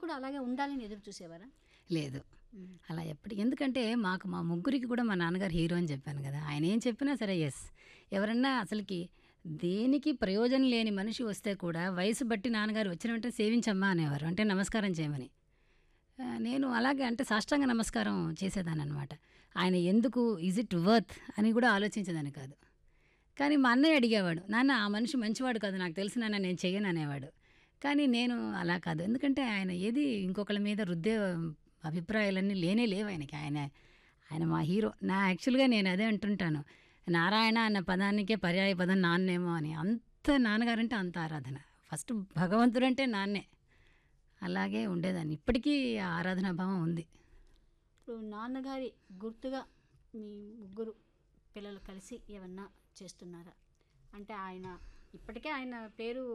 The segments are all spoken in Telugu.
కూడా అలాగే ఉండాలని ఎదురు చూసేవారా లేదు అలా ఎప్పటికి ఎందుకంటే మాకు మా ముగ్గురికి కూడా మా నాన్నగారు హీరో అని చెప్పాను కదా ఆయన ఏం చెప్పినా సరే ఎస్ ఎవరన్నా అసలుకి దేనికి ప్రయోజనం లేని మనిషి వస్తే కూడా వయసు బట్టి నాన్నగారు వచ్చిన వెంటనే సేవించమ్మా అనేవారు అంటే నమస్కారం చేయమని ఆ, నేను అలాగే అంటే సాష్టాంగ నమస్కారం చేసేదాన్ని అనమాట ఆయన ఎందుకు ఈజ్ ఇట్ వర్త్ అని కూడా ఆలోచించేదాన్ని కాదు కానీ మా అన్నయ్య అడిగేవాడు నాన్న ఆ మనిషి మంచివాడు కాదు నాకు తెలిసి నాన్న నేను చెయ్యను అనేవాడు కానీ నేను అలా కాదు ఎందుకంటే ఆయన ఏది ఇంకొకళ్ళ మీద రుద్దే అభిప్రాయాలన్నీ లేనే లేవు ఆయనకి ఆయన ఆయన మా హీరో నా యాక్చువల్గా నేను అదే అంటుంటాను నారాయణ అన్న పదానికే పర్యాయ పదం నాన్నేమో అని అంత నాన్నగారంటే అంత ఆరాధన ఫస్ట్ భగవంతుడంటే నాన్నే అలాగే ఉండేదాన్ని ఇప్పటికీ ఆ ఆరాధనా భావం ఉంది ఇప్పుడు నాన్నగారి గుర్తుగా మీ ముగ్గురు పిల్లలు కలిసి ఏమన్నా చేస్తున్నారా అంటే ఆయన ఇప్పటికే ఆయన పేరు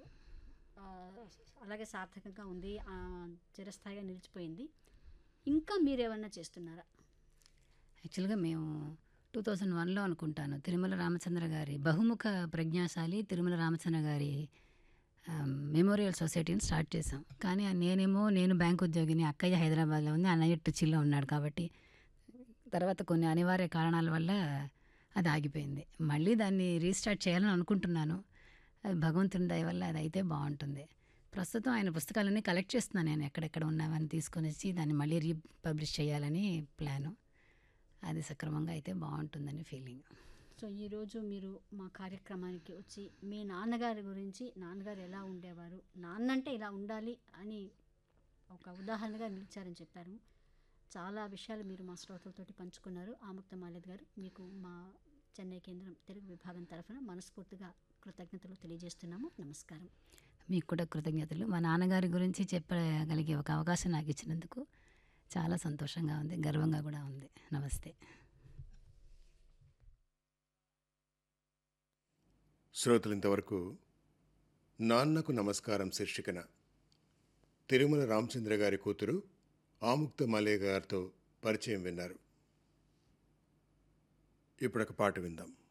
ఆ, అలాగే సార్థకంగా ఉంది ఆ, చిరస్థాయిగా నిలిచిపోయింది ఇంకా మీరు ఏమన్నా చేస్తున్నారా యాక్చువల్గా మేము టూ థౌజండ్ వన్లో అనుకుంటాను తిరుమల రామచంద్ర గారి బహుముఖ ప్రజ్ఞాశాలి తిరుమల రామచంద్ర గారి మెమోరియల్ సొసైటీని స్టార్ట్ చేసాం కానీ ఆ నేనేమో నేను బ్యాంక్ ఉద్యోగిని అక్కయ్య హైదరాబాద్లో ఉంది అన్నయ్య ట్రిచిలో ఉన్నాడు కాబట్టి తర్వాత కొన్ని అనివార్య కారణాల వల్ల అది ఆగిపోయింది మళ్ళీ దాన్ని రీస్టార్ట్ చేయాలని అనుకుంటున్నాను అది భగవంతుని దయ వల్ల అది అయితే బాగుంటుంది ప్రస్తుతం ఆయన పుస్తకాలన్నీ కలెక్ట్ చేస్తున్నాను నేను ఎక్కడెక్కడ ఉన్నామని తీసుకొని వచ్చి దాన్ని మళ్ళీ రీపబ్లిష్ చేయాలని ప్లాను అది సక్రమంగా అయితే బాగుంటుందని ఫీలింగ్ సో ఈరోజు మీరు మా కార్యక్రమానికి వచ్చి మీ నాన్నగారి గురించి నాన్నగారు ఎలా ఉండేవారు నాన్న అంటే ఇలా ఉండాలి అని ఒక ఉదాహరణగా నిలిచారని చెప్పారు చాలా విషయాలు మీరు మా శ్రోతలతోటి పంచుకున్నారు ఆముక్త మాలేద్ గారు మీకు మా చెన్నై కేంద్రం తెలుగు విభాగం తరఫున మనస్ఫూర్తిగా కృతజ్ఞతలు తెలియజేస్తున్నాము నమస్కారం మీకు కూడా కృతజ్ఞతలు మా నాన్నగారి గురించి చెప్పగలిగే ఒక అవకాశం నాకు ఇచ్చినందుకు చాలా సంతోషంగా ఉంది గర్వంగా కూడా ఉంది నమస్తే శ్రోతలు ఇంతవరకు నాన్నకు నమస్కారం శీర్షికన తిరుమల రామచంద్ర గారి కూతురు ఆముక్త మలే గారితో పరిచయం విన్నారు ఇప్పుడొక పాట విందాం